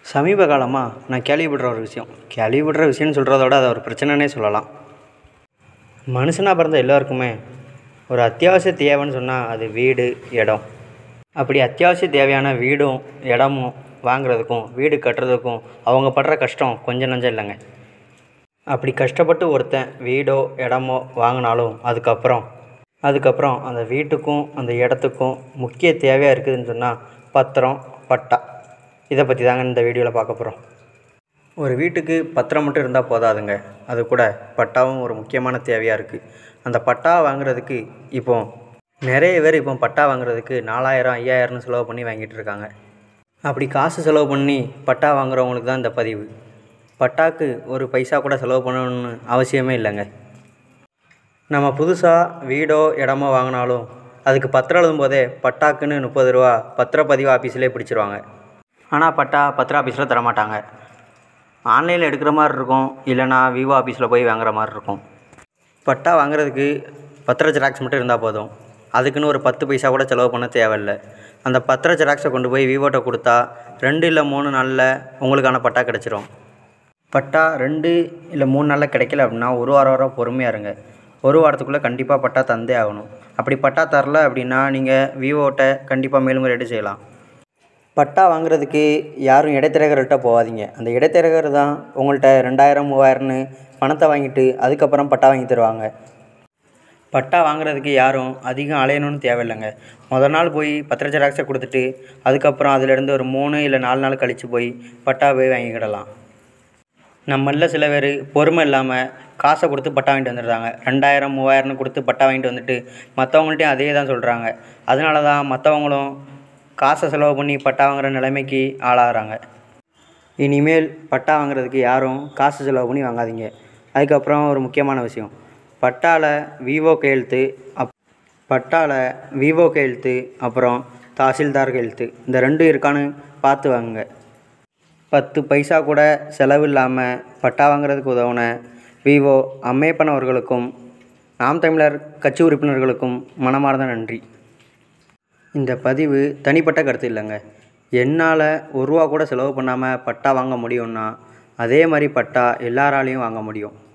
சமீப காலமாக நான் கேள்விப்படுற ஒரு விஷயம் கேள்விப்படுற விஷயம்னு சொல்கிறத விட அதை ஒரு பிரச்சனைனே சொல்லலாம் மனுஷனாக பிறந்த எல்லாருக்குமே ஒரு அத்தியாவசிய தேவைன்னு சொன்னால் அது வீடு இடம் அப்படி அத்தியாவசிய தேவையான வீடும் இடமும் வாங்குறதுக்கும் வீடு கட்டுறதுக்கும் அவங்க படுற கஷ்டம் கொஞ்சம் நஞ்சம் இல்லைங்க அப்படி கஷ்டப்பட்டு ஒருத்தன் வீடோ இடமோ வாங்கினாலும் அதுக்கப்புறம் அதுக்கப்புறம் அந்த வீட்டுக்கும் அந்த இடத்துக்கும் முக்கிய தேவையாக இருக்குதுன்னு சொன்னால் பத்திரம் பட்டா இதை பற்றி தாங்க இந்த வீடியோவில் பார்க்க போகிறோம் ஒரு வீட்டுக்கு பத்திரம் மட்டும் இருந்தால் போதாதுங்க அது கூட பட்டாவும் ஒரு முக்கியமான தேவையாக இருக்குது அந்த பட்டா வாங்குறதுக்கு இப்போ நிறைய பேர் இப்போ பட்டா வாங்குறதுக்கு நாலாயிரம் ஐயாயிரம்னு செலவு பண்ணி வாங்கிட்டு இருக்காங்க அப்படி காசு செலவு பண்ணி பட்டா வாங்குறவங்களுக்கு தான் இந்த பதிவு பட்டாக்கு ஒரு பைசா கூட செலவு பண்ணணும்னு அவசியமே இல்லைங்க நம்ம புதுசாக வீடோ இடமோ வாங்கினாலும் அதுக்கு பத்திரம் எழுதும் போதே பட்டாக்குன்னு முப்பது ரூபா பத்திரப்பதிவு ஆஃபீஸ்லேயே பிடிச்சிருவாங்க ஆனால் பட்டா பத்திர ஆஃபீஸில் தரமாட்டாங்க ஆன்லைனில் எடுக்கிற மாதிரி இருக்கும் இல்லைனா விவோ ஆஃபீஸில் போய் வாங்குற மாதிரி இருக்கும் பட்டா வாங்குறதுக்கு பத்திர ஜெராக்ஸ் மட்டும் இருந்தால் போதும் அதுக்குன்னு ஒரு பத்து பைசா கூட செலவு பண்ண தேவையில்லை அந்த பத்திர ஜெராக்ஸை கொண்டு போய் விவோட்ட கொடுத்தா ரெண்டு இல்லை மூணு நாளில் உங்களுக்கான பட்டா கிடச்சிரும் பட்டா ரெண்டு இல்லை மூணு நாளில் கிடைக்கல அப்படின்னா ஒரு வாரம் வரை பொறுமையாக இருங்க ஒரு வாரத்துக்குள்ளே கண்டிப்பாக பட்டா தந்தே ஆகணும் அப்படி பட்டா தரல அப்படின்னா நீங்கள் விவோட்ட கண்டிப்பாக மேல்முறையீடு செய்யலாம் பட்டா வாங்குறதுக்கு யாரும் இடைத்தரகர்கிட்ட போகாதீங்க அந்த இடைத்தரகர் தான் உங்கள்கிட்ட ரெண்டாயிரம் மூவாயிரம்னு பணத்தை வாங்கிட்டு அதுக்கப்புறம் பட்டா வாங்கி தருவாங்க பட்டா வாங்குறதுக்கு யாரும் அதிகம் அலையணும்னு தேவையில்லைங்க முத நாள் போய் பத்திர ஜெராக்ஸை கொடுத்துட்டு அதுக்கப்புறம் அதிலேருந்து ஒரு மூணு இல்லை நாலு நாள் கழித்து போய் பட்டா போய் வாங்கிக்கிடலாம் நம்மள சில பேர் பொறுமை இல்லாமல் காசை கொடுத்து பட்டா வாங்கிட்டு வந்துடுறாங்க ரெண்டாயிரம் மூவாயிரம்னு கொடுத்து பட்டா வாங்கிட்டு வந்துட்டு மற்றவங்கள்ட்டையும் அதே தான் சொல்கிறாங்க அதனால தான் மற்றவங்களும் காசை செலவு பண்ணி பட்டா வாங்குற நிலைமைக்கு ஆளாகிறாங்க இனிமேல் பட்டா வாங்குறதுக்கு யாரும் காசு செலவு பண்ணி வாங்காதீங்க அதுக்கப்புறம் ஒரு முக்கியமான விஷயம் பட்டாவில் விவோ கையெழுத்து அப் பட்டாவில் விவோ கையெழுத்து அப்புறம் தாசில்தார் கையெழுத்து இந்த ரெண்டும் இருக்கான்னு பார்த்து வாங்குங்க பத்து பைசா கூட செலவு இல்லாமல் பட்டா வாங்குறதுக்கு உதவுன விவோ அம்மையப்பன் அவர்களுக்கும் நாம் தமிழர் கட்சி உறுப்பினர்களுக்கும் மனமார்ந்த நன்றி இந்த பதிவு தனிப்பட்ட கருத்து இல்லைங்க என்னால் ஒரு ரூபா கூட செலவு பண்ணாமல் பட்டா வாங்க முடியும்னா அதே மாதிரி பட்டா எல்லாராலையும் வாங்க முடியும்